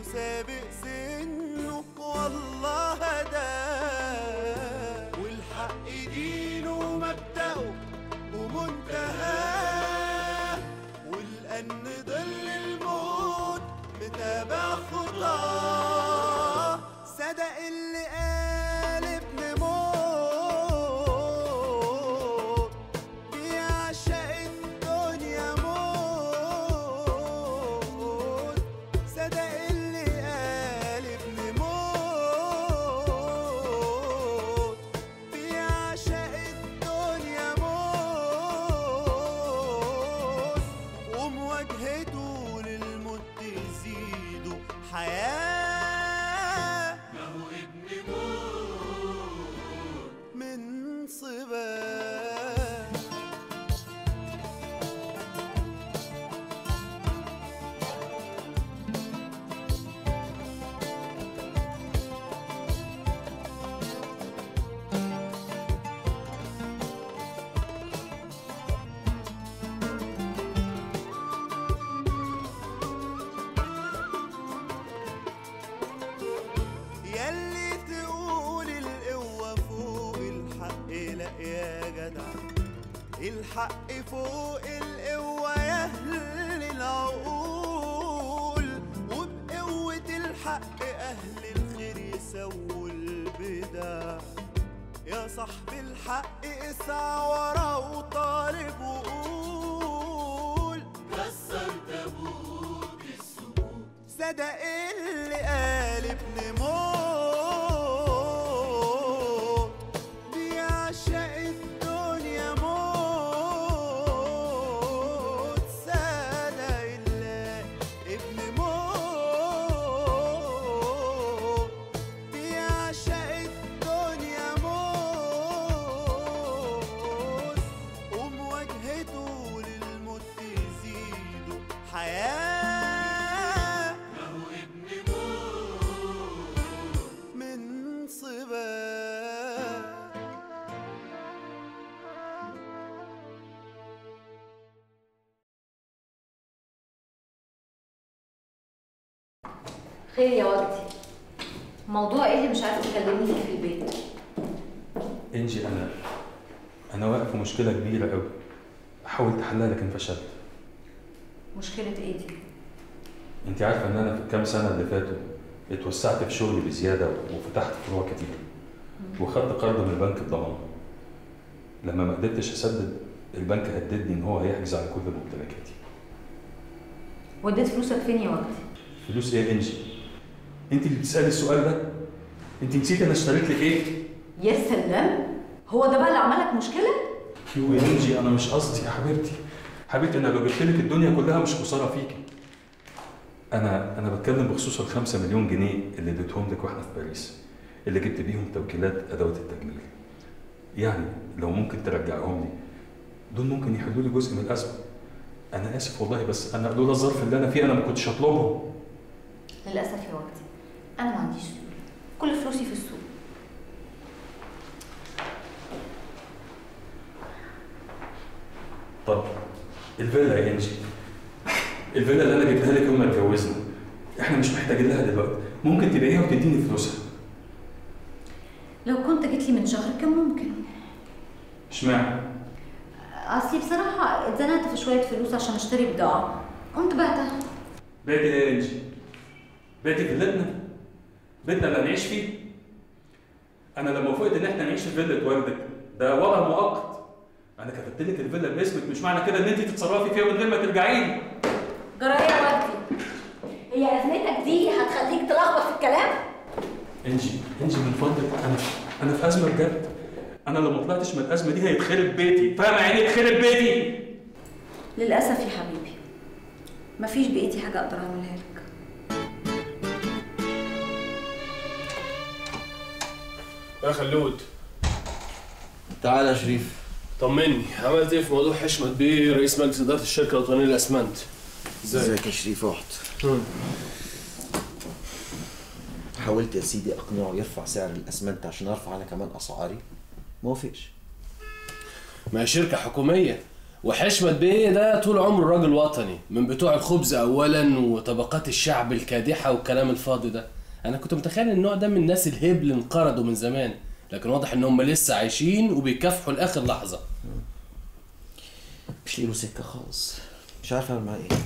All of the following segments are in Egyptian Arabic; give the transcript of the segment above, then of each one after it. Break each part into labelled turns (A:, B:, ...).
A: وسابق سنه والله هداه والحق دينه مبدأه ومنتهاه والأن ظل الموت متابع خطاه صدق اللي قال ابن موت بيعشق الدنيا موت صدق اللي قال ابن موت بيعشق الدنيا موت ومواجهته للموت تزيده حياة ما هو ابن موت من صباه ياللي تقول القوة فوق الحق لا يا جدع الحق فوق القوة يا أهل العقول وبقوة الحق أهل الخير يسووا البدع يا صاحب الحق اسعى ورا وطالب وقول كسر تابوت السكوت صدق اللي قال ابن موت بيعشق الدنيا موت صدق اللي ابن موت بيعشق الدنيا موت ومواجهته للموت تزيده حياة من صباه
B: خير يا وجدي موضوع ايه اللي مش عارفه تكلمني فيه في البيت
C: انجي انا انا واقف في مشكله كبيره قوي حاولت احلها لكن فشلت
B: مشكله ايه دي
C: انت عارفه ان انا في الكام سنه اللي فاتوا اتوسعت في شغلي بزياده وفتحت فروع كتير وخدت قرض من البنك بضمان لما ما قدرتش اسدد البنك هددني ان هو هيحجز على كل ممتلكاتي
B: وديت فلوسك فين يا وجدي
C: فلوس ايه يا انجي انت اللي بتسالي السؤال ده انت نسيت انا اشتريت لك ايه
B: يا سلام هو ده بقى اللي عمل لك مشكله
C: يو يا انجي انا مش قصدي يا حبيبتي حبيبتي انا لو جبت لك الدنيا كلها مش خساره فيكي انا انا بتكلم بخصوص الخمسة مليون جنيه اللي اديتهم لك واحنا في باريس اللي جبت بيهم توكيلات ادوات التجميل يعني لو ممكن ترجعهم لي دول ممكن يحلوا لي جزء من الازمه انا اسف والله بس انا لولا الظرف اللي انا فيه انا ما كنتش هطلبهم
B: للاسف يا وجدي انا ما عنديش فلوس كل فلوسي في السوق
C: طب الفيلا يا انجي الفيلا اللي انا جبتها لك يوم ما اتجوزنا احنا مش محتاجين لها دلوقتي ممكن تبيعيها وتديني فلوسها
B: لو كنت جيت لي من شهر كان ممكن
C: اشمعنى
B: اصلي بصراحه اتزنقت في شويه فلوس عشان اشتري بضاعه قمت بعتها
C: بيتي ايه يا انجي بيتي فيلتنا بيتنا اللي هنعيش فيه انا لما وافقت ان احنا نعيش في فيلا وردك ده وضع مؤقت انا كتبت لك الفيلا باسمك مش معنى كده ان انت تتصرفي فيها من غير ما ترجعي لي
B: جرايه يا وجدي هي ازمتك دي هتخليك تلخبط في الكلام
C: انجي انجي من فضلك انا انا في ازمه بجد انا لو ما طلعتش من الازمه دي هيتخرب بيتي فاهمه يعني إيه يتخرب بيتي
B: للاسف يا حبيبي مفيش بايدي حاجه اقدر اعملها لك
D: يا خلود
E: تعالى يا شريف
D: طمني عملت ايه في موضوع حشمت بيه رئيس مجلس اداره الشركه الوطنيه للاسمنت
E: ازيك يا شريف اقعد حاولت يا سيدي اقنعه يرفع سعر الاسمنت عشان ارفع انا كمان اسعاري ما وافقش
D: ما هي شركه حكوميه وحشمت بيه ده طول عمره راجل وطني من بتوع الخبز اولا وطبقات الشعب الكادحه والكلام الفاضي ده انا كنت متخيل النوع ده من الناس الهبل انقرضوا من زمان لكن واضح ان هم لسه عايشين وبيكافحوا لاخر لحظه
E: مش له سكه خالص مش عارف اعمل معاه ايه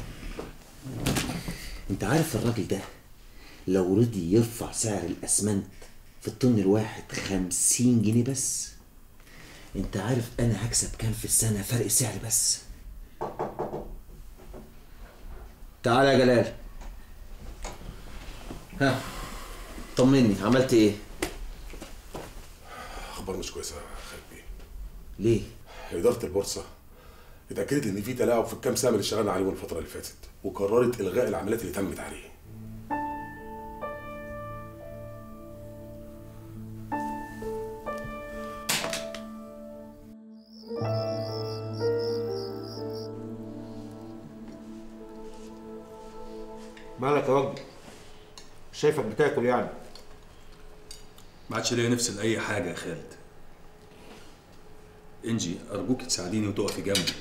E: انت عارف الراجل ده لو رضي يرفع سعر الاسمنت في الطن الواحد خمسين جنيه بس انت عارف انا هكسب كام في السنه فرق سعر بس تعال يا جلال ها طمني عملت ايه
F: اخبار مش كويسه يا خالد بيه
E: ليه
F: اداره البورصه اتاكدت ان في تلاعب في الكام سهم اللي اشتغلنا عليهم الفتره اللي فاتت وقررت الغاء العمليات اللي تمت عليه
E: مالك يا وجدي شايفك بتاكل يعني
C: ما عادش ليا نفس لاي حاجه يا خالد انجي ارجوك تساعديني وتقفي جنبي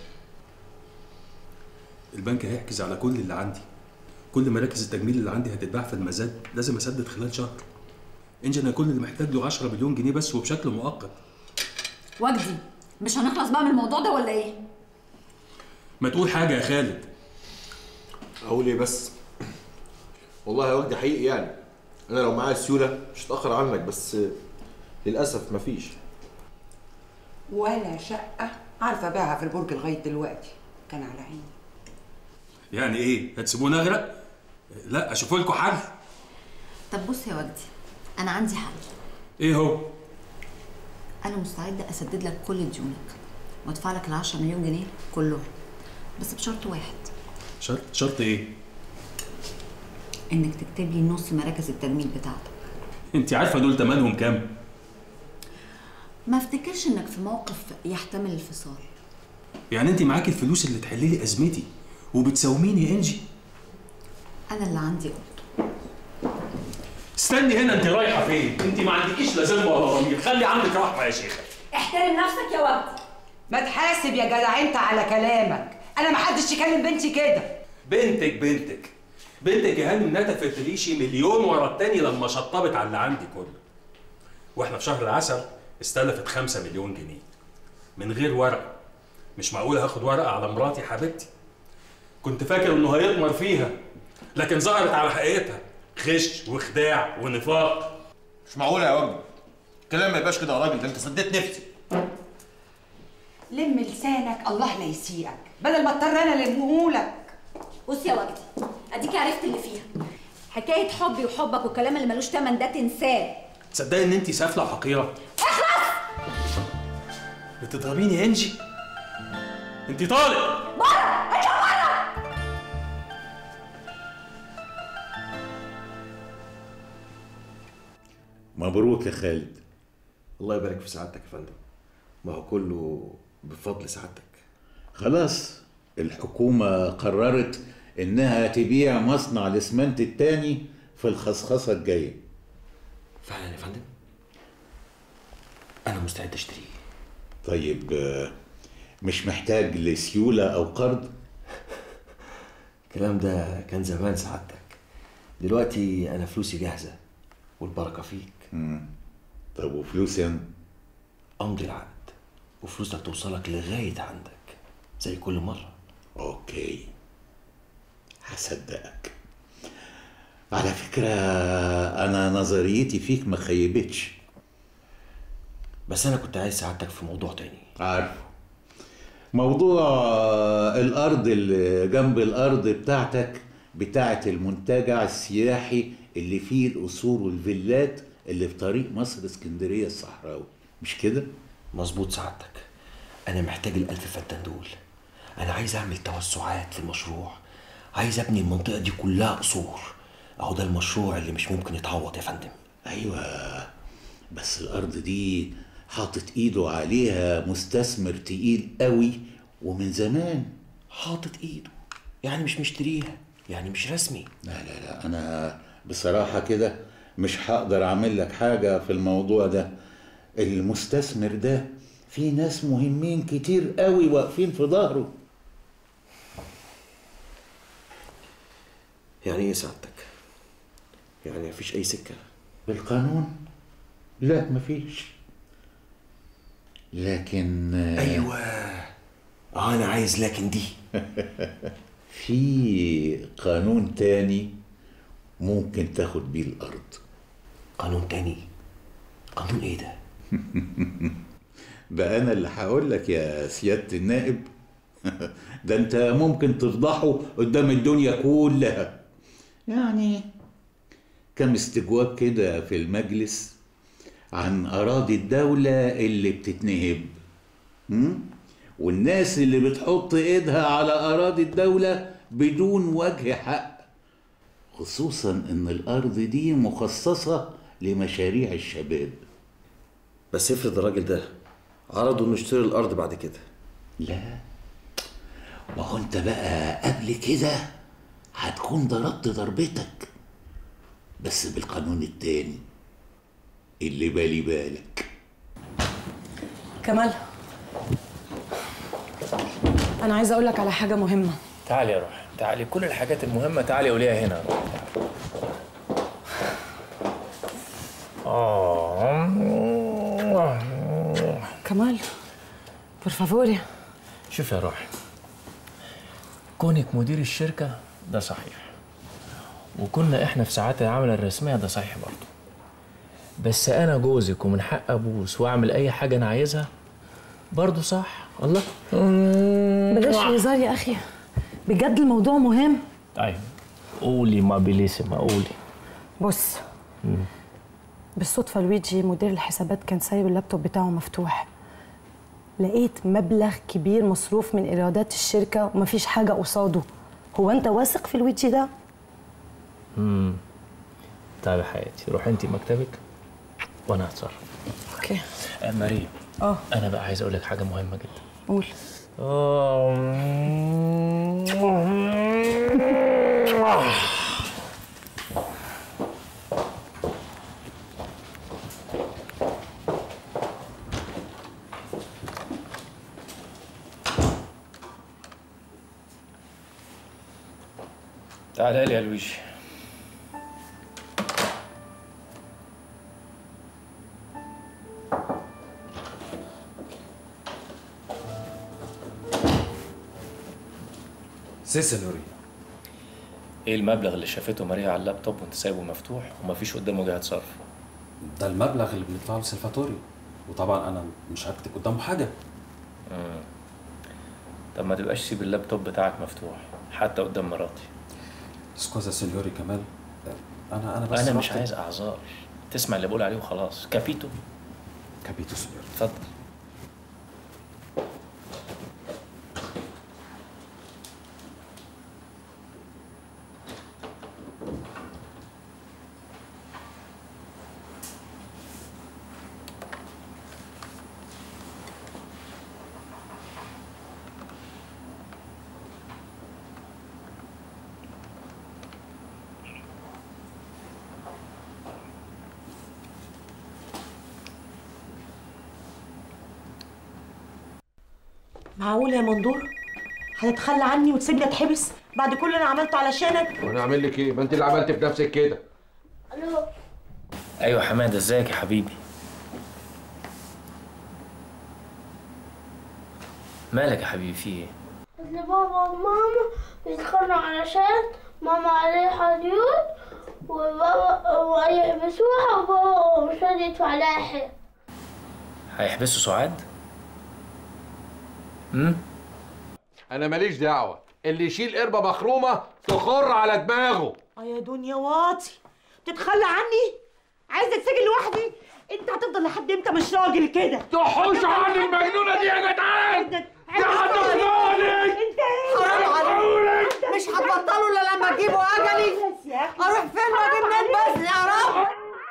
C: البنك هيحجز على كل اللي عندي كل مراكز التجميل اللي عندي هتتباع في المزاد لازم اسدد خلال شهر انجي انا كل اللي محتاج له 10 مليون جنيه بس وبشكل مؤقت
B: وجدي مش هنخلص بقى من الموضوع ده ولا ايه؟
C: ما تقول حاجه يا خالد
G: اقول ايه بس والله يا وجدي حقيقي يعني انا لو معايا سيوله مش هتاخر عنك بس للاسف مفيش
H: ولا شقة عارفة أبيعها في البرج لغاية دلوقتي كان على عيني
C: يعني ايه هتسيبوني اغرق لا اشوف لكم حل
B: طب بص يا وجدي انا عندي حل
C: ايه هو
B: انا مستعده اسدد لك كل ديونك وادفع لك ال 10 مليون جنيه كلهم بس بشرط واحد
C: شرط شرط ايه
B: انك تكتب لي نص مراكز التجميل بتاعتك
C: انت عارفه دول تمنهم كام
B: ما افتكرش انك في موقف يحتمل الفصال
C: يعني انت معاكي الفلوس اللي تحلي لي ازمتي وبتساوميني يا انجي
B: انا اللي عندي قلته
C: استني هنا انت رايحه فين انت ما عندكيش لا ذنب ولا ضمير خلي عندك رحمه يا شيخه
H: احترم نفسك يا وجدي ما تحاسب يا جدع انت على كلامك انا ما حدش يكلم بنتي كده
C: بنتك بنتك بنتك يا هانم نتفت ريشي مليون ورا التاني لما شطبت على اللي عندي كله واحنا في شهر العسل استلفت خمسة مليون جنيه من غير ورقة مش معقول هاخد ورقة على مراتي حبيبتي كنت فاكر انه هيطمر فيها لكن ظهرت على حقيقتها غش وخداع ونفاق
G: مش معقوله يا وجدي الكلام ما يبقاش كده يا راجل ده انت سديت نفسي
H: لم لسانك الله لا يسيئك بدل ما اضطر انا اللي
B: بص يا وجدي اديك عرفت اللي فيها حكايه حبي وحبك والكلام اللي ملوش تمن ده تنساه
C: تصدقي ان انت سافله وحقيره اخلص بتضربيني يا انجي انت طالق
I: مبروك يا خالد
G: الله يبارك في سعادتك يا فندم ما هو كله بفضل سعادتك
I: خلاص الحكومة قررت إنها تبيع مصنع الإسمنت التاني في الخصخصة الجاية
E: فعلا يا فندم انا مستعد اشتريه
I: طيب آه، مش محتاج لسيولة أو قرض
E: الكلام ده كان زمان سعادتك دلوقتي انا فلوسي جاهزه والبركه فيك
I: طب وفلوسي أنا
E: امضي العقد وفلوسك توصلك لغايه عندك زي كل مره
I: أوكي هصدقك على فكرة أنا نظريتي فيك ما خيبتش
E: بس انا كنت عايز سعادتك في موضوع تاني
I: عارفه موضوع الأرض اللي جنب الأرض بتاعتك بتاعت المنتجع السياحي اللي فيه القصور والفيلات اللي في طريق مصر اسكندرية الصحراوي مش كده؟
E: مظبوط سعادتك انا محتاج الالف فدان دول انا عايز اعمل توسعات للمشروع عايز ابني المنطقه دي كلها قصور اهو ده المشروع اللي مش ممكن يتعوض يا فندم
I: أيوة بس الأرض دي حاطط إيده عليها مستثمر تقيل قوي ومن زمان
E: حاطط ايده يعني مش مشتريها يعني مش رسمي
I: لا لا لا أنا بصراحة كده مش هقدر أعمل لك حاجة في الموضوع ده المستثمر ده في ناس مهمين كتير قوي واقفين في ظهره
E: يعني ايه سعادتك يعني مفيش اي سكه
I: بالقانون لا مفيش لكن آه،
E: ايوه اه انا عايز لكن دي
I: في قانون تاني ممكن تاخد بيه الارض
E: قانون تاني قانون ايه ده
I: ده انا اللي هقول لك يا سياده النائب ده انت ممكن تفضحه قدام الدنيا كلها يعني كم استجواب كده في المجلس عن اراضي الدوله اللي بتتنهب م? والناس اللي بتحط ايدها على اراضي الدوله بدون وجه حق خصوصا ان الارض دي مخصصه لمشاريع الشباب
E: بس افرض الراجل ده عرضوا انه يشتري الارض بعد كده
I: لا ما هو انت بقى قبل كده هتكون ضربت ضربتك بس بالقانون التاني اللي بالي بالك
J: كمال انا عايزه اقول لك على حاجه مهمه
K: تعالي يا روح تعالي كل الحاجات المهمة تعالي قوليها هنا يا روح آه
J: كمال بور فافوري
K: شوف يا روح كونك مدير الشركة ده صحيح وكنا احنا في ساعات العمل الرسمية ده صحيح برضه بس انا جوزك ومن حق ابوس واعمل اي حاجة انا عايزها برضه صح الله
J: بلاش هزار يا اخي بجد الموضوع مهم
K: طيب قولي ما بليسما قولي
J: بص بالصدفه لويجي مدير الحسابات كان سايب اللابتوب بتاعه مفتوح لقيت مبلغ كبير مصروف من ايرادات الشركه ومفيش حاجه قصاده هو انت واثق في الويجي ده
K: امم طيب يا حياتي روح انت مكتبك وانا هتصرف
J: اوكي
K: آه ماريا
J: اه
K: انا بقى عايز اقول لك حاجه مهمه جدا
J: قول
K: تعالى لي يا لويجي
L: سي سينوري
K: ايه المبلغ اللي شافته ماريا على اللابتوب وانت سايبه مفتوح ومفيش قدامه جهه صرف
L: ده المبلغ اللي بندفعه لسلفاتوري وطبعا انا مش هكتب قدامه حاجه
K: مم. طب ما تبقاش سيب اللابتوب بتاعك مفتوح حتى قدام مراتي
L: سكوزا سينيوري كمال انا انا بس
K: انا مش
L: رحت-
K: عايز اعذار تسمع اللي بقول عليه وخلاص كابيتو
L: كابيتو سينيوري
K: اتفضل
M: معقول يا مندور هتتخلى عني وتسيبني اتحبس بعد كل اللي انا عملته علشانك
G: وانا اعمل لك ايه؟ ما انت اللي عملت في نفسك كده
K: ايوه حماده ازيك يا حبيبي مالك يا حبيبي في ايه
N: اصل بابا وماما بيتخانقوا علشان ماما عليها ديون وبابا ويحبسوها وبابا مش راضي يدفع لها حاجة
K: هيحبسوا سعاد امم
G: انا ماليش دعوه اللي يشيل قربه مخرومه تخر على دماغه
M: اه يا دنيا واطي تتخلى عني عايزه اتسجن لوحدي انت هتفضل لحد امتى مش راجل كده
G: تحوش عني المجنونه دي يا جدعان يا هتفضلي
M: انت حرام عليك مش هتبطلوا الا لما تجيبوا اجلي اروح فين واجي منين بس يا رب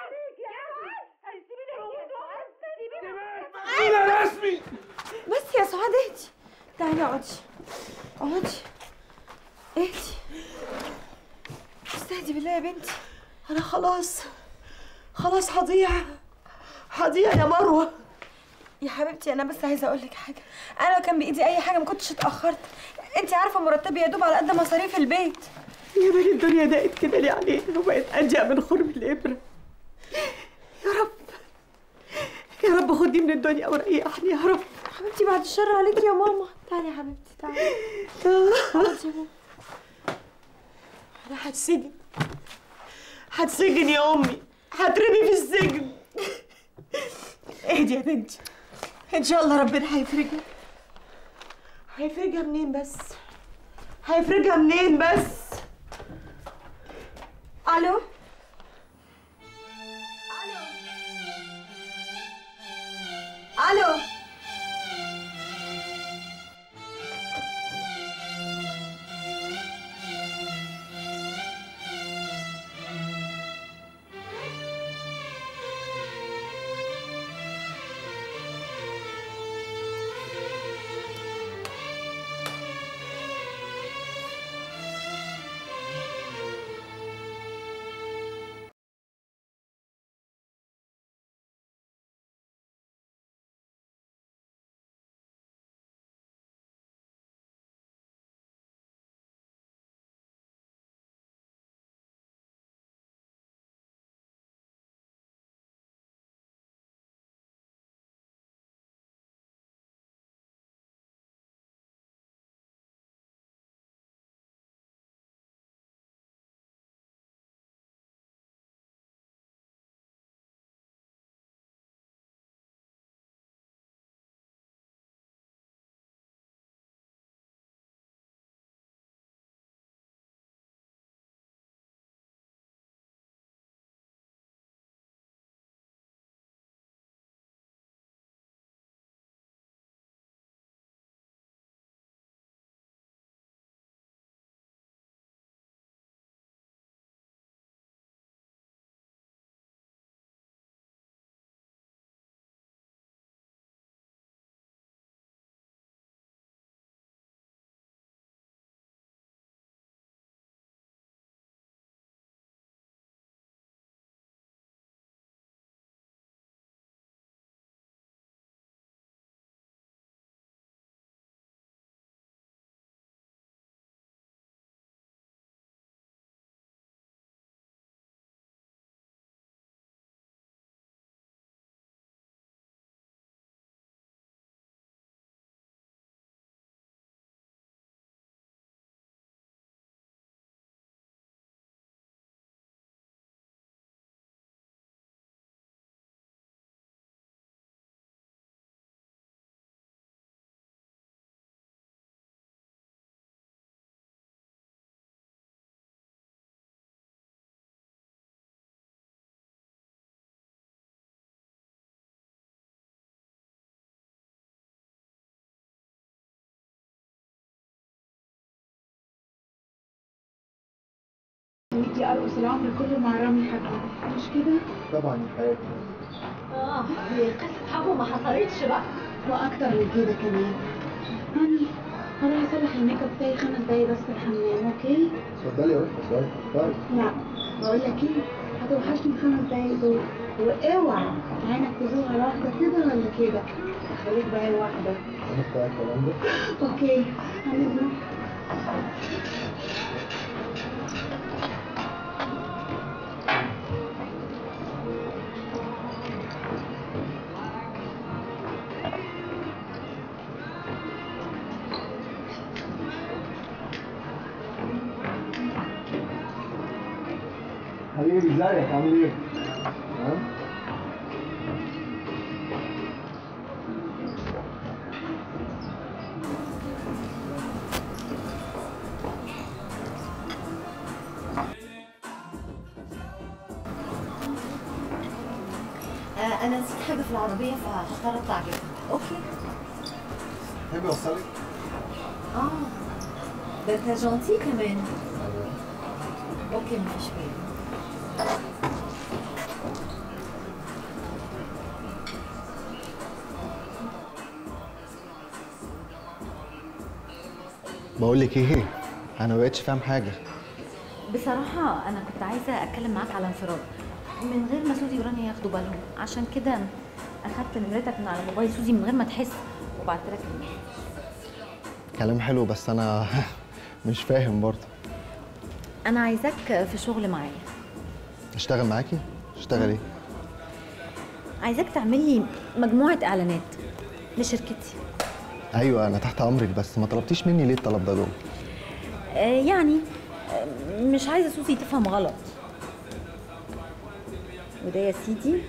G: انا رسمي
M: بس يا سعاد اهدي تعالي اقعدي اقعدي اهدي استهدي بالله يا بنتي انا خلاص خلاص هضيع هضيع يا مروه
O: يا حبيبتي انا بس عايزه اقول لك حاجه انا لو كان بايدي اي حاجه ما كنتش اتاخرت انت عارفه مرتبي يا دوب على قد مصاريف البيت
M: يا بني الدنيا ضاقت كده ليه علينا وبقت أضيق من خرم الإبرة يا رب يا رب خدني من الدنيا وريحني يا رب
O: حبيبتي بعد الشر عليكي يا ماما تعالي يا حبيبتي تعالي اقعدي يا ماما.
M: أنا هتسجن هتسجن يا أمي هترمي في السجن اهدي يا بنتي إن شاء الله ربنا هيفرجها هيفرجها منين بس هيفرجها منين بس
O: الو الو
P: انتي ارقص العمر كله مع رامي حبيبي مش كده؟
Q: طبعا يا حياتي
P: اه هي قصة حبه ما حصلتش بقى واكتر من كده كمان هاني هروح اصلح الميك اب بتاعي خمس دقايق بس في الحمام اوكي؟
Q: اتفضلي يا وحش اتفضلي اتفضلي
P: لا بقول لك ايه هتوحشني الخمس دقايق دول واوعى عينك تزوغ على واحدة كده ولا كده خليك بقى واحدة
Q: انا بتاع الكلام ده
P: اوكي هنزل
Q: حبيبي ازيك عامل ايه؟ ها؟
B: آه انا نسيت حاجه في العربيه فهضطر اطلع اجيبها اوكي
Q: تحبي اوصلك؟
B: اه ده انت جونتي كمان اوكي مفيش مشكله
Q: بقول لك ايه انا ما بقتش فاهم حاجه
B: بصراحه انا كنت عايزه اتكلم معاك على انفراد من غير ما سودي ورانيا ياخدوا بالهم عشان كده اخدت نمرتك من على موبايل سوزي من غير ما تحس وبعت لك الميل
Q: كلام حلو بس انا مش فاهم برضه
B: انا عايزاك في شغل معايا
Q: اشتغل معاكي اشتغل ايه
B: عايزاك تعمل لي مجموعه اعلانات لشركتي
Q: ايوه انا تحت امرك بس ما طلبتيش مني ليه الطلب ده جوه
B: آه يعني آه مش عايزه سوزي تفهم غلط وده يا سيدي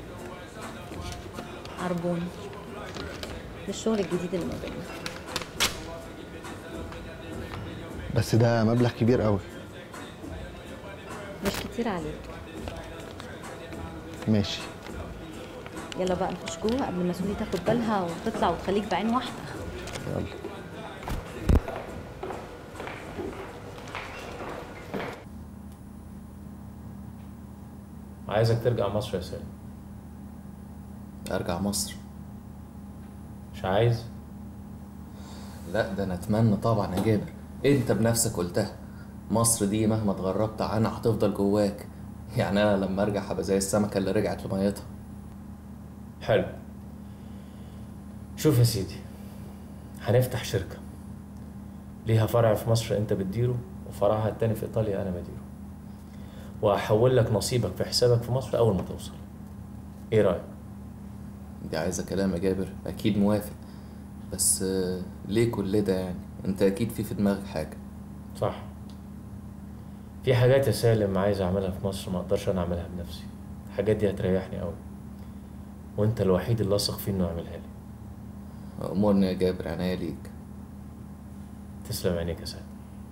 B: عربون للشغل الجديد اللي ما بيننا
Q: بس ده مبلغ كبير قوي
B: مش كتير عليك
Q: ماشي
B: يلا بقى نخش جوه قبل ما سوزي تاخد بالها وتطلع وتخليك بعين واحده
Q: يلا
K: عايزك ترجع مصر يا سالم
R: ارجع مصر
K: مش عايز
R: لا ده انا اتمنى طبعا يا جابر انت بنفسك قلتها مصر دي مهما اتغربت عنها هتفضل جواك يعني انا لما ارجع هبقى زي السمكه اللي رجعت لميتها
K: حلو شوف يا سيدي هنفتح شركة ليها فرع في مصر انت بتديره وفرعها التاني في ايطاليا انا بديره وهحول لك نصيبك في حسابك في مصر اول ما توصل ايه رايك
R: دي عايزه كلام يا جابر اكيد موافق بس آه، ليه كل ده يعني انت اكيد في في دماغك حاجه
K: صح في حاجات يا سالم عايز اعملها في مصر ما اقدرش انا اعملها بنفسي الحاجات دي هتريحني قوي وانت الوحيد اللي اثق فيه انه يعملها لي
R: امورني يا جابر عناية ليك
K: تسلم عينيك يا سالم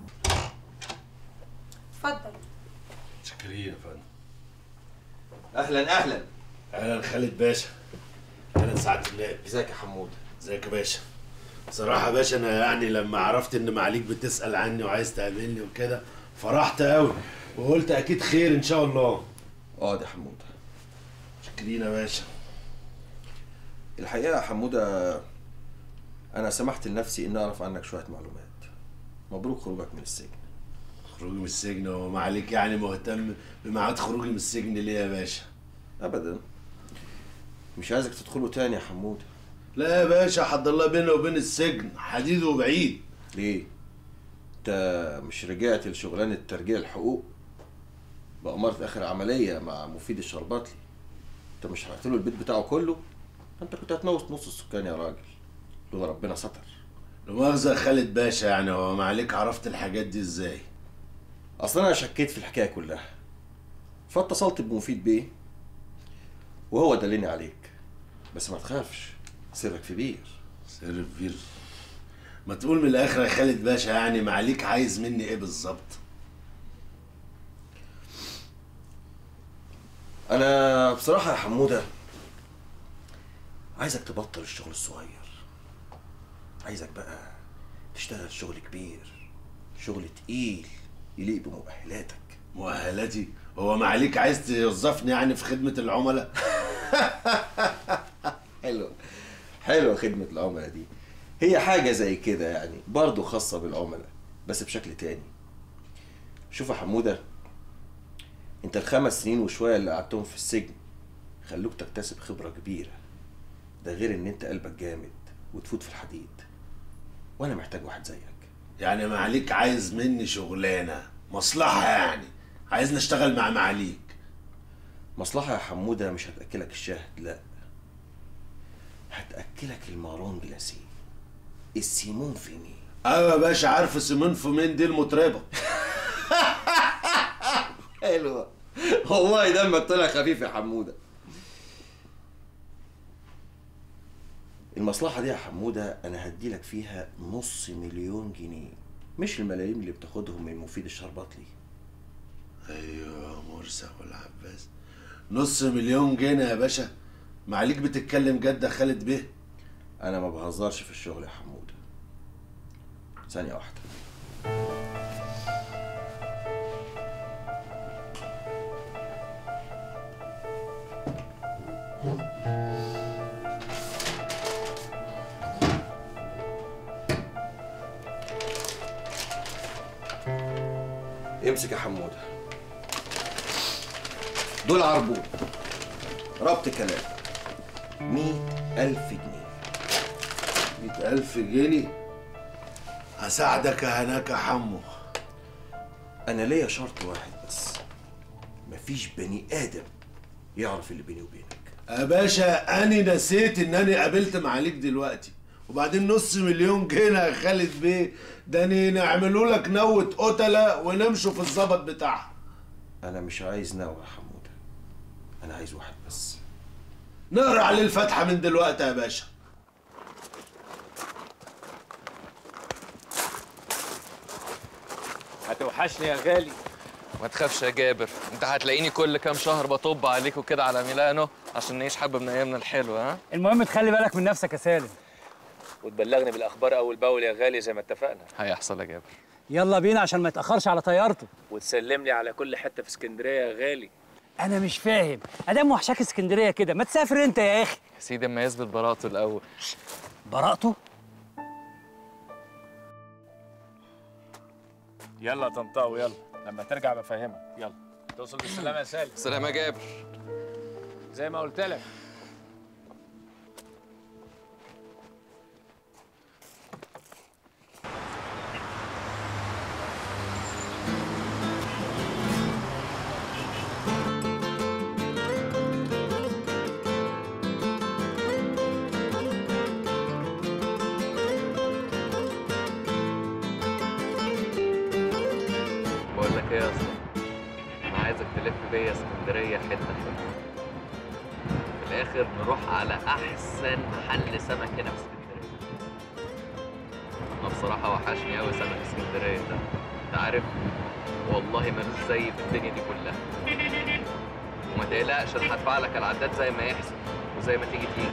O: اتفضل
S: شكرين يا فندم
G: اهلا اهلا
S: اهلا خالد باشا اهلا سعاده النائب
G: ازيك يا حمود
S: ازيك يا باشا بصراحة يا باشا أنا يعني لما عرفت إن معاليك بتسأل عني وعايز تقابلني وكده فرحت أوي وقلت أكيد خير إن شاء الله.
G: اه يا حمود
S: شكرين يا باشا.
G: الحقيقه يا حموده انا سمحت لنفسي اني اعرف عنك شويه معلومات مبروك خروجك من السجن
S: خروجي من السجن ومعاليك يعني مهتم بميعاد خروجي من السجن ليه يا باشا؟
G: ابدا مش عايزك تدخله تاني يا حمود
S: لا يا باشا حد الله بيني وبين السجن حديد وبعيد
G: ليه انت مش رجعت لشغلانه ترجيع الحقوق بأمارة آخر عملية مع مفيد الشرباطلي انت مش حرقت له البيت بتاعه كله انت كنت هتموت نص السكان يا راجل لولا ربنا ستر
S: لا مؤاخذة يا خالد باشا يعني هو معاليك عرفت الحاجات دي ازاي؟
G: اصلا انا شكيت في الحكايه كلها فاتصلت بمفيد بيه وهو دلني عليك بس ما تخافش سرك في بير
S: سر كبير ما تقول من الاخر يا خالد باشا يعني معاليك عايز مني ايه بالظبط؟
G: انا بصراحه يا حموده عايزك تبطل الشغل الصغير عايزك بقى تشتغل شغل كبير شغل تقيل يليق بمؤهلاتك
S: مؤهلاتي هو معاليك عايز توظفني يعني في خدمة العملاء
G: حلو حلوه خدمه العملاء دي هي حاجه زي كده يعني برضه خاصه بالعملاء بس بشكل تاني شوف يا حموده انت الخمس سنين وشويه اللي قعدتهم في السجن خلوك تكتسب خبره كبيره ده غير ان انت قلبك جامد وتفوت في الحديد وانا محتاج واحد زيك
S: يعني معاليك عايز مني شغلانة مصلحة يعني عايزني اشتغل مع معاليك
G: مصلحه يا حموده مش هتاكلك الشهد لا هتاكلك المارون جلاسيه السيمون فيني
S: ايوه يا باشا عارف سيمون فومين دي المطربة
G: حلوه والله دمك طلع خفيف يا حموده المصلحة دي يا حمودة أنا هديلك فيها نص مليون جنيه مش الملايين اللي بتاخدهم من مفيد الشرباطلي
S: ايوه مرسى والعباس نص مليون جنيه يا باشا معاليك بتتكلم جد يا خالد بيه
G: أنا ما بهزرش في الشغل يا حمودة ثانية واحدة امسك يا حمودة دول عربون ربط كلام
E: مئة ألف جنيه
S: مئة ألف جنيه هساعدك هناك يا حمو
E: أنا ليا شرط واحد بس مفيش بني آدم يعرف اللي بيني وبينك
S: يا باشا أنا نسيت إن أنا قابلت معاليك دلوقتي وبعدين نص مليون جنيه يا خالد بيه ده أنا نعملوا لك نوة قتلة ونمشوا في الظبط بتاعها
E: أنا مش عايز نوى يا حمودة أنا عايز واحد بس
S: نقرا عليه الفاتحة من دلوقتي يا باشا
R: هتوحشني يا غالي ما تخافش يا جابر انت هتلاقيني كل كام شهر بطب عليك وكده على ميلانو عشان نعيش حبه من ايامنا الحلوه ها
T: المهم تخلي بالك من نفسك يا سالم
K: وتبلغني بالاخبار اول باول يا غالي زي ما اتفقنا
R: هيحصل يا جابر
T: يلا بينا عشان ما يتاخرش على طيارته
K: وتسلم لي على كل حته في اسكندريه يا غالي
T: انا مش فاهم ادام وحشاك اسكندريه كده ما تسافر انت يا اخي
R: يا سيدي اما يثبت براءته الاول
T: براءته
K: يلا يا طنطاوي يلا لما ترجع بفهمك يلا توصل بالسلامه يا سالم
R: سلام يا جابر
K: زي ما قلت لك
R: بقول لك ايه يا اسطى انا عايزك تلف بيا اسكندريه حته حته في الاخر نروح على احسن محل سمك هنا في اسكندريه انا بصراحه وحشني قوي سمك اسكندريه ده انت عارف والله ملوش زي في الدنيا دي كلها وما تقلقش انا هدفع لك العداد زي ما يحصل وزي ما تيجي تيجي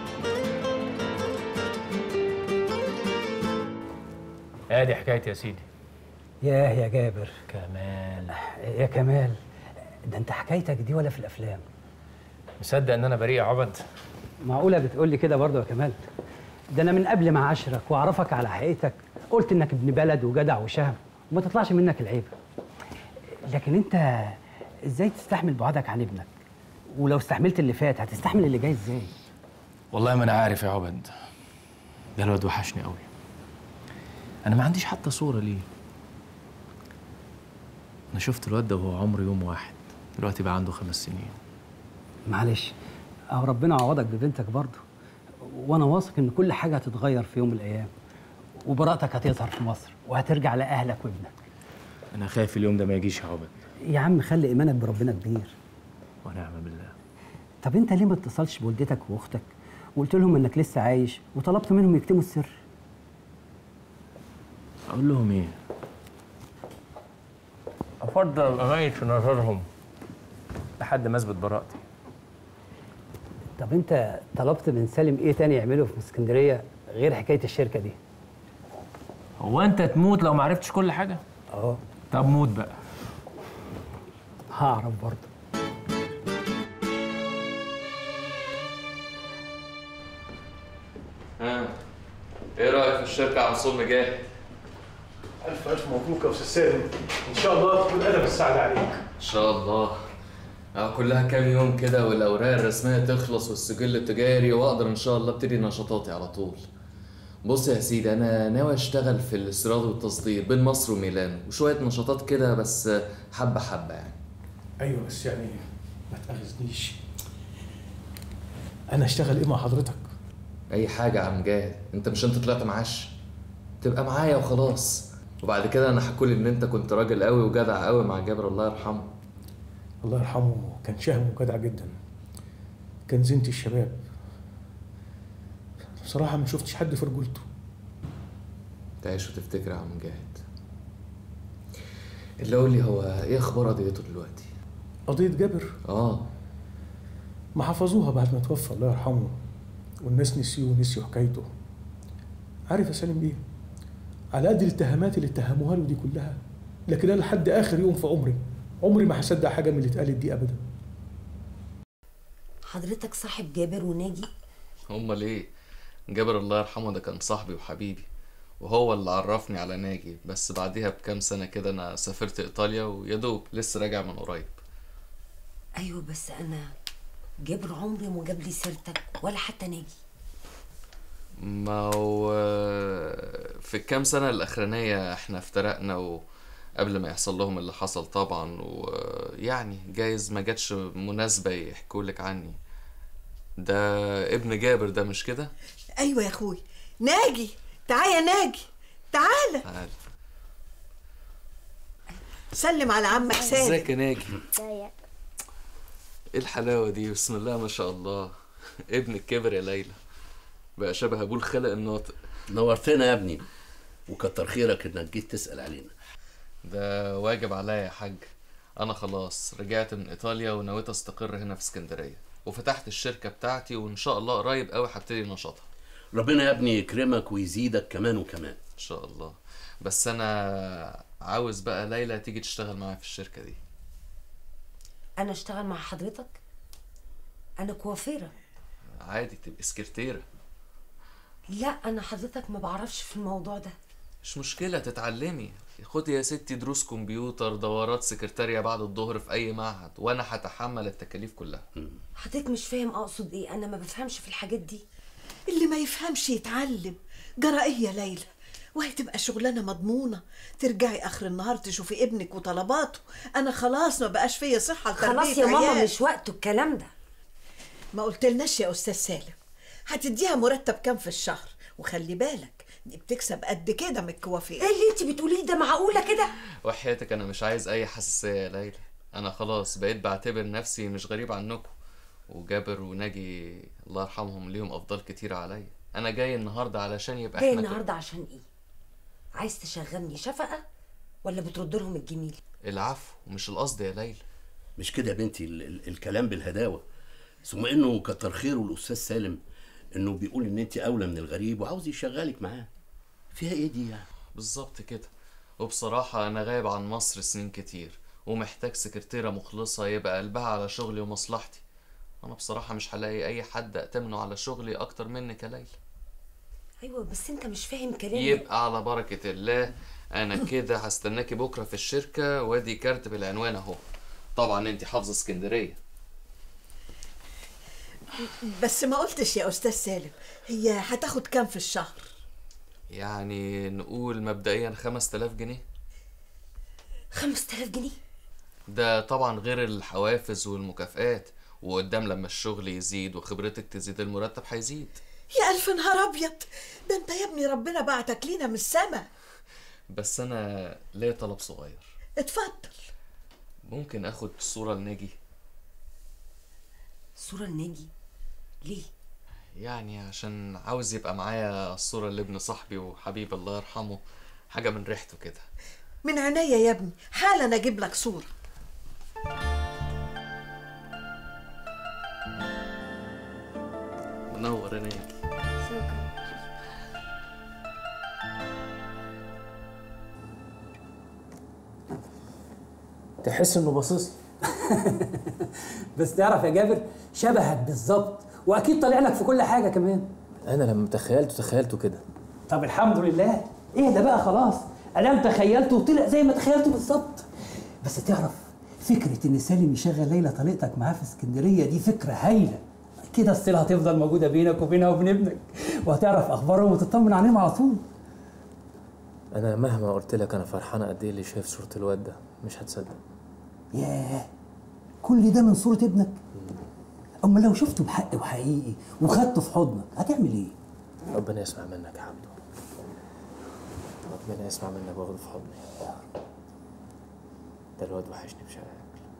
K: ادي حكايتي يا سيدي
T: ياه يا جابر
K: كمال
T: يا كمال ده انت حكايتك دي ولا في الافلام
K: مصدق ان انا بريء يا عبد
T: معقوله بتقول لي كده برضه يا كمال ده انا من قبل ما اعاشرك واعرفك على حقيقتك قلت انك ابن بلد وجدع وشهم وما تطلعش منك العيب لكن انت ازاي تستحمل بعدك عن ابنك ولو استحملت اللي فات هتستحمل اللي جاي ازاي
K: والله ما انا عارف يا عبد ده الواد وحشني قوي انا ما عنديش حتى صوره ليه انا شفت الواد ده وهو عمره يوم واحد دلوقتي بقى عنده خمس سنين
T: معلش اهو ربنا عوضك ببنتك برضه وانا واثق ان كل حاجه هتتغير في يوم من الايام وبراءتك هتظهر في مصر وهترجع لاهلك وابنك
K: انا خايف اليوم ده ما يجيش يا عبد
T: يا عم خلي ايمانك بربنا كبير
K: ونعم بالله
T: طب انت ليه ما اتصلش بوالدتك واختك وقلت لهم انك لسه عايش وطلبت منهم يكتموا السر
K: اقول لهم ايه افضل اميت في نظرهم لحد ما اثبت براءتي
T: طب انت طلبت من سالم ايه تاني يعمله في اسكندريه غير حكايه الشركه دي
K: هو انت تموت لو ما عرفتش كل حاجه
T: اه
K: طب موت بقى
T: هعرف برضه
R: ها ايه رايك في الشركه يا عصام مجاهد
U: ألف ألف مبروك يا أستاذ سالم إن شاء الله تكون أدب السعادة عليك
R: ان شاء الله اه كلها كام يوم كده والاوراق الرسميه تخلص والسجل التجاري واقدر ان شاء الله ابتدي نشاطاتي على طول بص يا سيدي انا ناوي اشتغل في الاستيراد والتصدير بين مصر وميلان وشويه نشاطات كده بس حبه حبه يعني
U: أيوه بس يعني ما تأخذنيش أنا أشتغل إيه مع حضرتك؟
R: اي حاجه يا عم جاهد انت مش انت طلعت معاش تبقى معايا وخلاص وبعد كده انا هحكولي ان انت كنت راجل قوي وجدع قوي مع جابر الله يرحمه
U: الله يرحمه كان شهم وجدع جدا كان زينة الشباب بصراحة ما شفتش حد في رجولته
R: تعيش وتفتكر يا عم جاهد اللي قول لي هو ايه اخبار قضيته دلوقتي
U: قضية جابر
R: اه
U: ما حفظوها بعد ما توفى الله يرحمه والناس نسيوه ونسيوا حكايته عارف يا سالم بيه على قد الاتهامات اللي اتهموها له دي كلها لكن انا لحد اخر يوم في عمري عمري ما هصدق حاجه من اللي اتقالت دي ابدا
B: حضرتك صاحب جابر وناجي
R: امال ايه جابر الله يرحمه ده كان صاحبي وحبيبي وهو اللي عرفني على ناجي بس بعديها بكام سنة كده أنا سافرت إيطاليا ويا دوب لسه راجع من قريب
B: ايوه بس انا
A: جابر عمري ما جاب لي سيرتك ولا حتى ناجي
R: ما هو في الكام سنة الأخرانية احنا افترقنا وقبل ما يحصل لهم اللي حصل طبعا ويعني جايز ما جاتش مناسبة يحكولك عني ده ابن جابر ده مش كده؟
M: ايوه يا اخوي ناجي تعال يا ناجي تعال
R: تعال
M: سلم على عمك سالم
R: ازيك يا ناجي ايه الحلاوة دي بسم الله ما شاء الله ابنك كبر يا ليلى بقى شبه ابوه الخلق الناطق
V: نورتنا يا ابني وكتر خيرك انك جيت تسأل علينا
R: ده واجب عليا يا حاج انا خلاص رجعت من ايطاليا ونويت استقر هنا في اسكندريه وفتحت الشركه بتاعتي وان شاء الله قريب قوي هبتدي نشاطها
V: ربنا يا ابني يكرمك ويزيدك كمان وكمان
R: ان شاء الله بس انا عاوز بقى ليلى تيجي تشتغل معايا في الشركه دي
A: انا اشتغل مع حضرتك انا كوافيره
R: عادي تبقي سكرتيره
A: لا انا حضرتك ما بعرفش في الموضوع ده
R: مش مشكله تتعلمي خدي يا ستي دروس كمبيوتر دورات سكرتارية بعد الظهر في اي معهد وانا هتحمل التكاليف كلها
A: حضرتك مش فاهم اقصد ايه انا ما بفهمش في الحاجات دي
M: اللي ما يفهمش يتعلم جرى ايه يا ليلى وهي تبقى شغلانه مضمونه ترجعي اخر النهار تشوفي ابنك وطلباته انا خلاص ما بقاش فيا صحه لتربيه
A: خلاص يا ماما
M: عيال.
A: مش وقته الكلام ده
M: ما قلتلناش يا استاذ سالم هتديها مرتب كام في الشهر وخلي بالك دي بتكسب قد كده من الكوافير
A: ايه اللي انت بتقوليه ده معقوله كده
R: وحياتك انا مش عايز اي حساسيه يا ليلى انا خلاص بقيت بعتبر نفسي مش غريب عنكم وجابر وناجي الله يرحمهم ليهم افضال كتير عليا انا جاي النهارده علشان يبقى
A: جاي
R: احنا كل-
A: النهارده عشان ايه عايز تشغلني شفقه ولا بترد لهم الجميل
R: العفو مش القصد يا ليلى
V: مش كده يا بنتي ال- ال- الكلام بالهداوه ثم انه كتر خيره الاستاذ سالم انه بيقول ان انت اولى من الغريب وعاوز يشغلك معاه فيها ايه دي يعني
R: بالظبط كده وبصراحة أنا غايب عن مصر سنين كتير ومحتاج سكرتيرة مخلصة يبقى قلبها على شغلي ومصلحتي أنا بصراحة مش هلاقي أي حد أأتمنه على شغلي أكتر منك يا ليلى
A: ايوه بس انت مش فاهم كلامي
R: يبقى على بركة الله أنا كده هستناكي بكرة في الشركة وادي كارت بالعنوان أهو طبعا أنت حافظة اسكندرية
M: بس ما قلتش يا استاذ سالم هي هتاخد كام في الشهر
R: يعني نقول مبدئيا خمس تلاف جنيه
A: خمس تلاف جنيه
R: ده طبعا غير الحوافز والمكافآت وقدام لما الشغل يزيد وخبرتك تزيد المرتب هيزيد
M: يا الف نهار ابيض ده انت يا ابني ربنا بعتك لينا من السما
R: بس أنا ليا طلب صغير
M: اتفضل
R: ممكن اخد صورة لناجي
A: صورة لناجي ليه؟
R: يعني عشان عاوز يبقى معايا الصورة لابن صاحبي وحبيب الله يرحمه حاجة من ريحته كده
M: من عينيا يا ابني حالا اجيب لك صوره
R: منور يا ناجي
T: تحس انه باصص بس تعرف يا جابر شبهك بالظبط واكيد طالع لك في كل حاجه كمان
K: انا لما تخيلته تخيلته كده
T: طب الحمد لله ايه ده بقى خلاص ادام تخيلته وطلع زي ما تخيلته بالظبط بس تعرف فكره ان سالم يشغل ليلى طليقتك معاه في اسكندريه دي فكره هايله كده الصله هتفضل موجوده بينك وبينها وبين ابنك وهتعرف اخبارهم وتطمن عليهم على طول
K: انا مهما قلت لك انا فرحانه قد ايه اللي شايف صوره الواد ده مش هتصدق
T: ياه كل ده من صوره ابنك اما لو شفته بحق وحقيقي وخدته في حضنك هتعمل ايه
K: ربنا يسمع منك يا عبده ربنا يسمع منك واخده في حضني ده الواد وحشني بشكل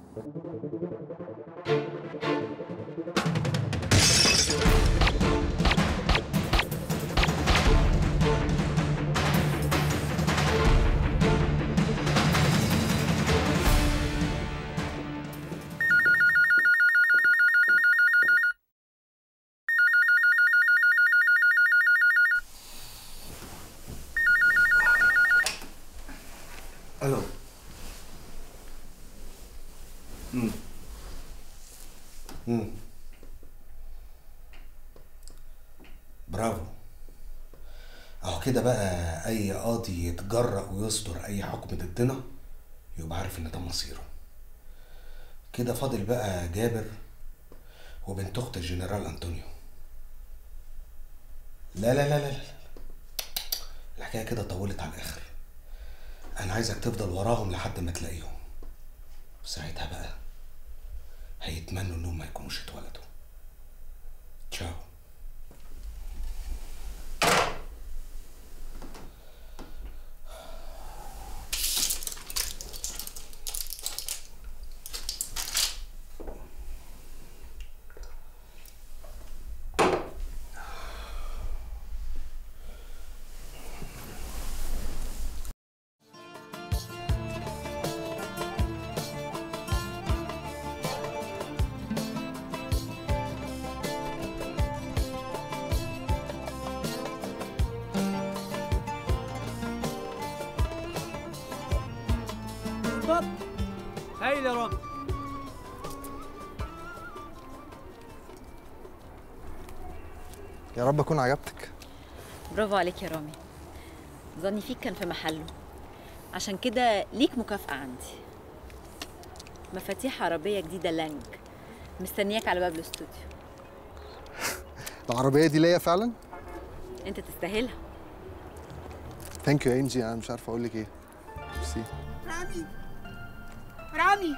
F: الو امم امم برافو اهو كده بقى اي قاضي يتجرأ ويصدر اي حكم ضدنا يبقى عارف ان ده مصيره كده فاضل بقى جابر
D: وبنت اخت الجنرال انطونيو لا لا لا لا لا الحكايه كده طولت على الاخر انا عايزك تفضل وراهم لحد ما تلاقيهم ساعتها بقى هيتمنوا انهم ما يكونوش اتولدوا تشاو
H: بالظبط هايل يا رامي
Q: يا رب اكون عجبتك
B: برافو عليك يا رامي ظني فيك كان في محله عشان كده ليك مكافأة عندي مفاتيح عربية جديدة لانج مستنياك على باب الاستوديو
Q: العربيه دي ليا فعلا
B: انت تستاهلها
Q: ثانك يو يا انجي انا مش عارف اقول لك ايه ميرسي
W: رامي رامي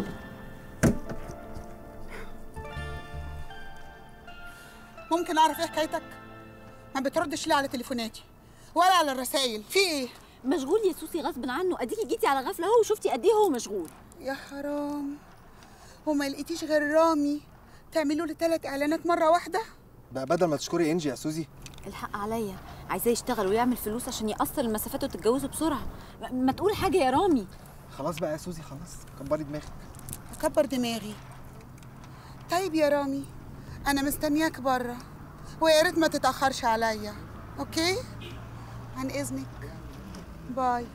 W: ممكن اعرف ايه حكايتك ما بتردش ليه على تليفوناتي ولا على الرسائل في ايه
B: مشغول يا سوسي غصب عنه اديكي جيتي على غفله اهو وشفتي قد ايه هو مشغول
W: يا حرام وما لقيتيش غير رامي تعملوا لي ثلاث اعلانات مره واحده
Q: بقى بدل ما تشكري انجي يا سوزي
B: الحق عليا عايزاه يشتغل ويعمل فلوس عشان يقصر المسافات وتتجوزوا بسرعه ما- ما تقول حاجه يا رامي
Q: خلاص بقى يا سوزي خلاص كبري دماغك
W: اكبر دماغي طيب يا رامي انا مستنياك بره ويا ريت ما تتاخرش عليا اوكي عن اذنك باي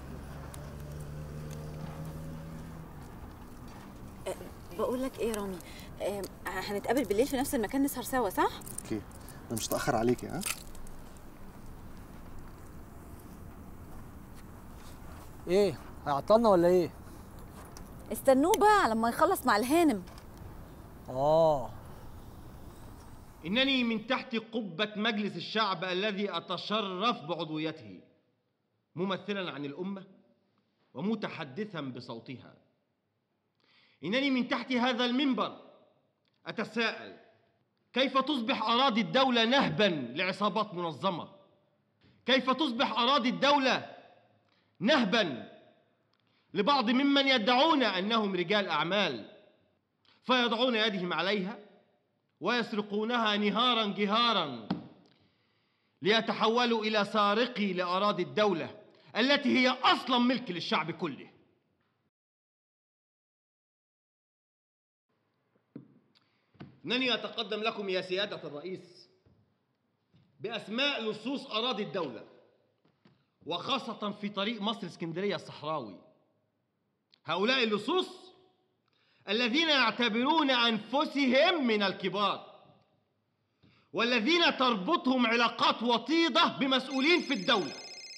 B: بقول لك ايه يا رامي آه، هنتقابل بالليل في نفس المكان نسهر سوا صح
Q: اوكي انا مش هتاخر عليكي ها
H: ايه هيعطلنا ولا ايه
B: استنوه بقى لما يخلص مع الهانم
H: اه
X: إنني من تحت قبة مجلس الشعب الذي أتشرف بعضويته ممثلا عن الأمة ومتحدثا بصوتها إنني من تحت هذا المنبر أتساءل كيف تصبح أراضي الدولة نهبا لعصابات منظمة كيف تصبح أراضي الدولة نهبا لبعض ممن يدعون أنهم رجال أعمال فيضعون يدهم عليها ويسرقونها نهارا جهارا ليتحولوا الى سارقي لاراضي الدوله التي هي اصلا ملك للشعب كله انني اتقدم لكم يا سياده الرئيس باسماء لصوص اراضي الدوله وخاصه في طريق مصر اسكندريه الصحراوي هؤلاء اللصوص الذين يعتبرون انفسهم من الكبار والذين تربطهم علاقات وطيده بمسؤولين في الدوله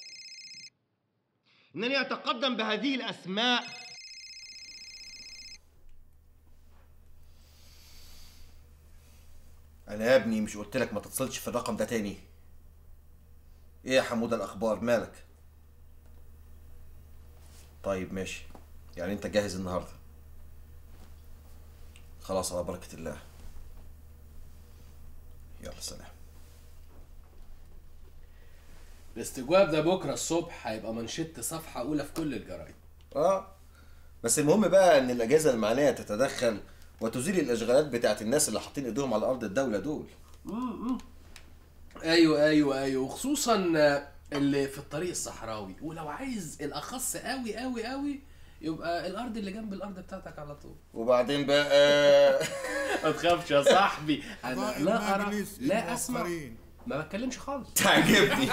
X: انني اتقدم بهذه الاسماء
G: انا يا ابني مش قلت لك ما تتصلش في الرقم ده تاني ايه يا حموده الاخبار مالك طيب ماشي يعني انت جاهز النهارده خلاص على بركه الله يلا سلام
Y: الاستجواب ده بكره الصبح هيبقى منشط صفحه اولى في كل الجرايد
G: اه بس المهم بقى ان الاجهزه المعنيه تتدخل وتزيل الاشغالات بتاعت الناس اللي حاطين ايديهم على ارض الدوله دول
Y: ايوه ايوه ايوه وخصوصا اللي في الطريق الصحراوي ولو عايز الاخص قوي قوي قوي يبقى الارض اللي جنب الارض بتاعتك على طول
G: وبعدين بقى
Y: ما تخافش يا صاحبي انا
Z: أعضاء
Y: لا ارى
Z: المجلس
Y: لا اسمع
Z: الموقرين.
Y: ما بتكلمش خالص
G: تعجبني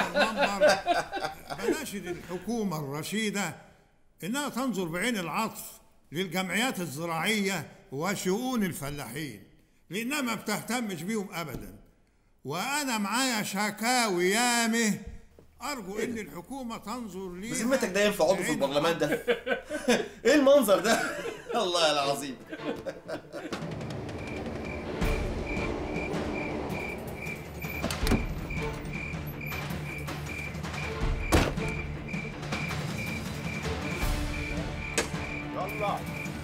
Z: بناشد الحكومة الرشيدة إنها تنظر بعين العطف للجمعيات الزراعية وشؤون الفلاحين لأنها ما بتهتمش بيهم أبدا وأنا معايا شكاوي يامه أرجو إن الحكومة تنظر ليها
G: بذمتك ده ينفع عضو في البرلمان ده ايه المنظر ده الله العظيم
C: الله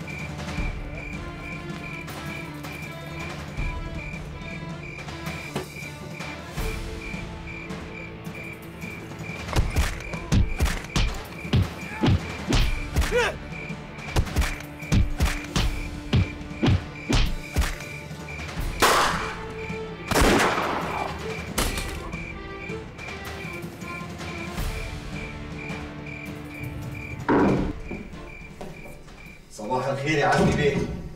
G: صباح الخير يا عمي بيه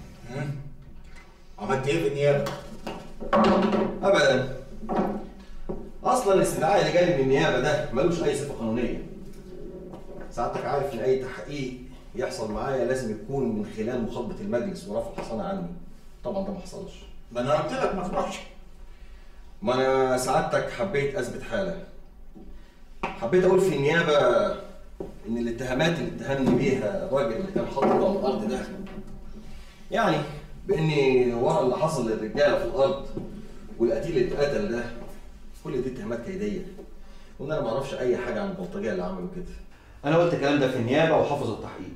I: عملت ايه في النيابه؟
G: ابدا اصلا الاستدعاء اللي جالي من النيابه ده ملوش اي صفه قانونيه سعادتك عارف ان اي تحقيق يحصل معايا لازم يكون من خلال مخاطبه المجلس ورفع الحصانه عني طبعا ده ما حصلش
I: ما انا قلت لك ما تروحش
G: ما انا سعادتك حبيت اثبت حاله حبيت اقول في النيابه ان الاتهامات اللي اتهمني بيها الراجل اللي كان حاطط على الارض ده يعني باني ورا اللي حصل للرجاله في الارض والقتيل اللي اتقتل ده كل دي اتهامات كيديه وان انا ما اعرفش اي حاجه عن البلطجيه اللي عملوا كده انا قلت الكلام ده في النيابه وحافظ التحقيق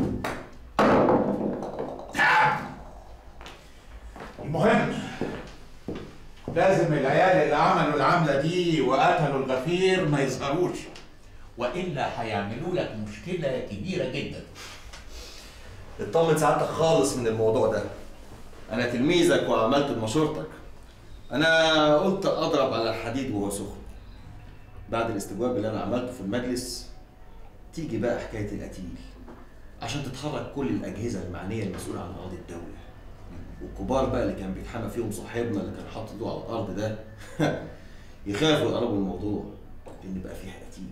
I: المهم لازم العيال اللي عملوا العمله دي وقتلوا الغفير ما يظهروش والا هيعملوا لك مشكله كبيره جدا
G: اطمن سعادتك خالص من الموضوع ده انا تلميذك وعملت بمشورتك انا قلت اضرب على الحديد وهو سخن بعد الاستجواب اللي انا عملته في المجلس تيجي بقى حكايه القتيل عشان تتحرك كل الاجهزه المعنيه المسؤوله عن اراضي الدوله والكبار بقى اللي كان بيتحمى فيهم صاحبنا اللي كان حاطط ايده على الارض ده يخافوا يقربوا الموضوع لان بقى فيه قتيل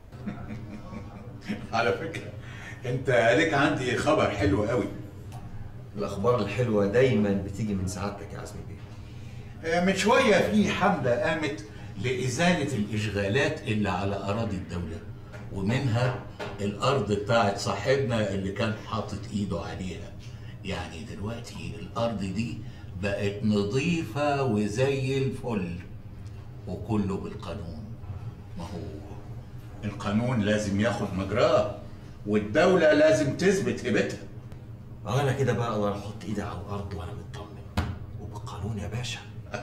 I: على فكره انت ليك عندي خبر حلو قوي
G: الاخبار الحلوه دايما بتيجي من سعادتك يا عزمي بيه
I: آه، من شويه في حمله قامت لازاله الاشغالات اللي على اراضي الدوله ومنها الارض بتاعت صاحبنا اللي كان حاطط ايده عليها يعني دلوقتي الارض دي بقت نظيفه وزي الفل وكله بالقانون ما هو القانون لازم ياخد مجراه والدوله لازم تثبت هيبتها
G: اه انا كده بقى اقدر احط ايدي على الارض وانا مطمن وبالقانون يا باشا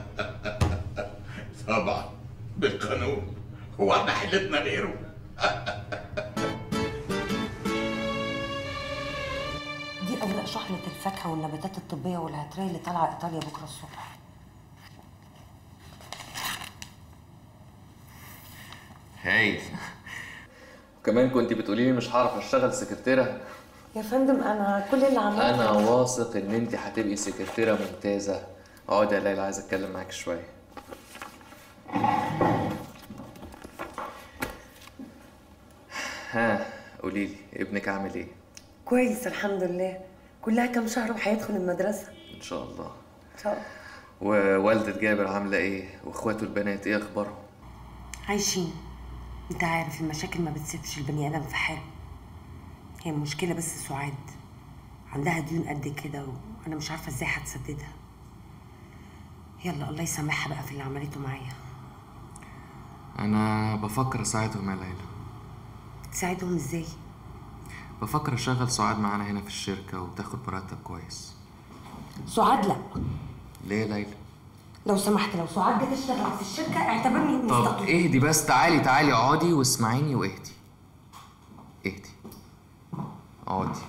I: طبعا بالقانون هو احنا حلتنا غيره
A: دي اوراق شحنه الفاكهه والنباتات الطبيه والعطريه اللي طالعه ايطاليا بكره الصبح
R: هايل كمان كنت بتقولي لي مش هعرف اشتغل سكرتيره
A: يا فندم انا كل اللي عملته
R: انا واثق ان انت هتبقي سكرتيره ممتازه اقعدي يا ليلى عايز اتكلم معاك شويه ها قولي لي ابنك عامل ايه
A: كويس الحمد لله كلها كام شهر وهيدخل المدرسه
R: ان شاء الله
A: ان شاء الله
R: ووالدة جابر عامله ايه واخواته البنات ايه اخبارهم
A: عايشين انت عارف المشاكل ما بتسيبش البني ادم في حاله هي المشكله بس سعاد عندها ديون قد كده وانا مش عارفه ازاي هتسددها يلا الله يسامحها بقى في اللي عملته معايا
R: انا بفكر اساعدهم يا ليلى
A: تساعدهم ازاي
R: بفكر اشغل سعاد معانا هنا في الشركه وتاخد مرتب كويس
A: سعاد لا
R: ليه يا ليلى
A: لو سمحت لو سعاد جت اشتغلت في الشركه اعتبرني
R: طب
A: مستقيل
R: اهدي بس تعالي تعالي اقعدي واسمعيني واهدي اهدي اقعدي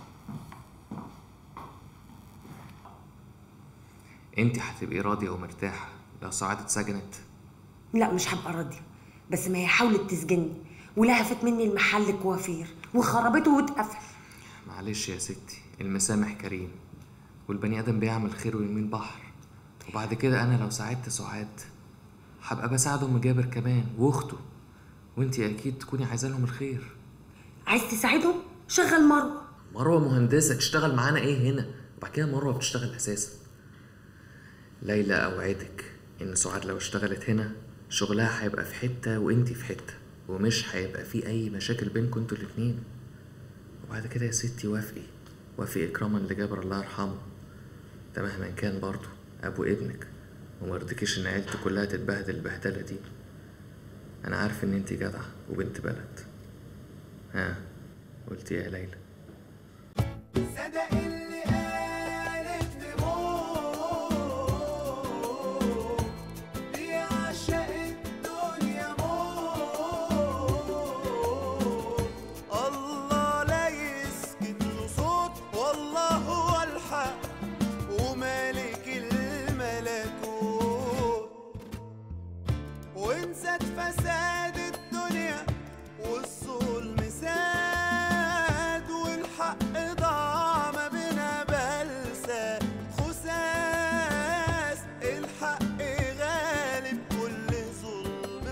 R: انت هتبقي راضيه ومرتاحه لو سعاد اتسجنت
A: لا مش هبقى راضيه بس ما هي حاولت تسجني ولهفت مني المحل كوافير وخربته واتقفل
R: معلش يا ستي المسامح كريم والبني ادم بيعمل خير ويمين بحر وبعد كده انا لو ساعدت سعاد هبقى بساعد ام جابر كمان واخته وانتي اكيد تكوني عايزه لهم الخير
A: عايز تساعدهم شغل مروه
R: مروه مهندسه تشتغل معانا ايه هنا وبعد كده مروه بتشتغل اساسا ليلى اوعدك ان سعاد لو اشتغلت هنا شغلها هيبقى في حته وانتي في حته ومش هيبقى في اي مشاكل بينكم انتوا الاتنين وبعد كده يا ستي وافقي وافقي اكراما لجابر الله يرحمه ده مهما كان برضه ابو ابنك ومرضكيش ان عيلته كلها تتبهدل البهدله دي انا عارف ان انتي جدعه وبنت بلد ها قلتي إيه يا ليلى
C: صدق اللي قالت نموت بيعشق الدنيا موت الله لا يسكت له صوت والله هو الحق ومالك الملكوت وانسات فساد الدنيا والظلم ساد والحق ضاع ما بينا بلسة خساس الحق غالب كل ظلم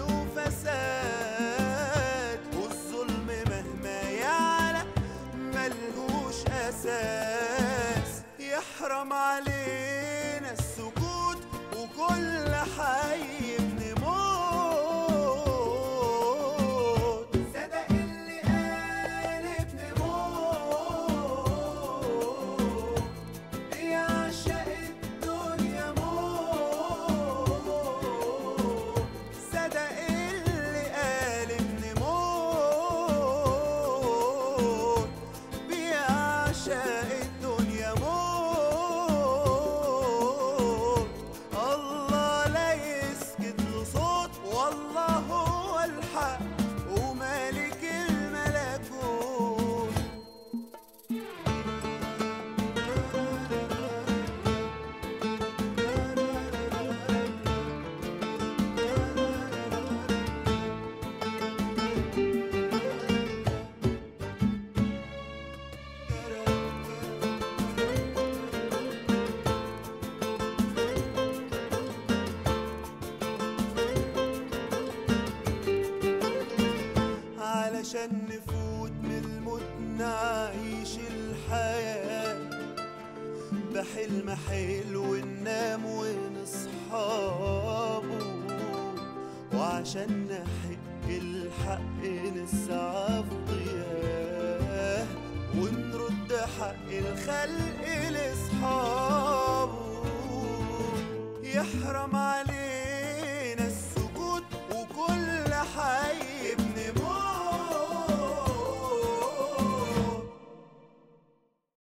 C: وفساد والظلم مهما يعلى ملهوش أساس يحرم علينا السكوت وكل حي بنموت صدق اللي قالت نموت بيعشق الدنيا موت صدق اللي قال ان موت بيعشق الدنيا موت الله لا يسكت له صوت والله هو الحق ومالك الملكوت علشان نفوت من الموت نعيش الحياة بحلم حلو ننام ونصحابه وعشان نحق الحق نسعى في ضياه ونرد حق الخلق لاصحابه يحرم عليه